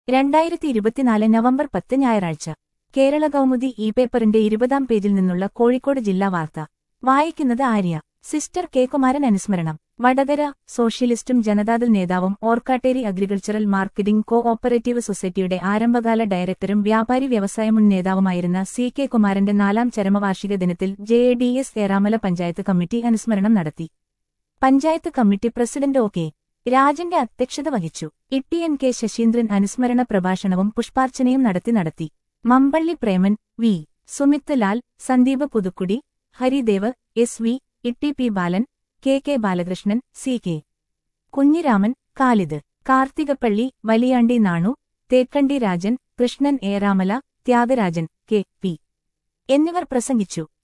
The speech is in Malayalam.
രണ്ടായിരത്തി ഇരുപത്തിനാല് നവംബർ പത്ത് ഞായറാഴ്ച കേരള കൗമുദി ഇ പേപ്പറിന്റെ ഇരുപതാം പേജിൽ നിന്നുള്ള കോഴിക്കോട് ജില്ലാ വാർത്ത വായിക്കുന്നത് ആര്യ സിസ്റ്റർ കെ കുമാരൻ അനുസ്മരണം വടകര സോഷ്യലിസ്റ്റും ജനതാദൾ നേതാവും Orkkatteri agricultural marketing cooperative സൊസൈറ്റിയുടെ ആരംഭകാല ഡയറക്ടറും വ്യാപാരി വ്യവസായ മുൻ നേതാവുമായിരുന്ന സി കെ കുമാരന്റെ നാലാം ചരമവാർഷിക ദിനത്തിൽ J A D S Eramala panchayat committee അനുസ്മരണം നടത്തി panchayat committee president O K രാജന്റെ അധ്യക്ഷത വഹിച്ചു ഇട്ടി എൻ കെ ശശീന്ദ്രൻ അനുസ്മരണ പ്രഭാഷണവും പുഷ്പാർച്ചനയും നടത്തി നടത്തി Mampally Preman V Sumith Lal Sandeep Puthukkudi Haridev S V Itty P Balan K K Balakrishnan C K Kunhiraman Khalid Karthikappally Valiyandi Nanu Thekkandi Rajan Krishnan Eramala Thyagarajan K P എന്നിവർ പ്രസംഗിച്ചു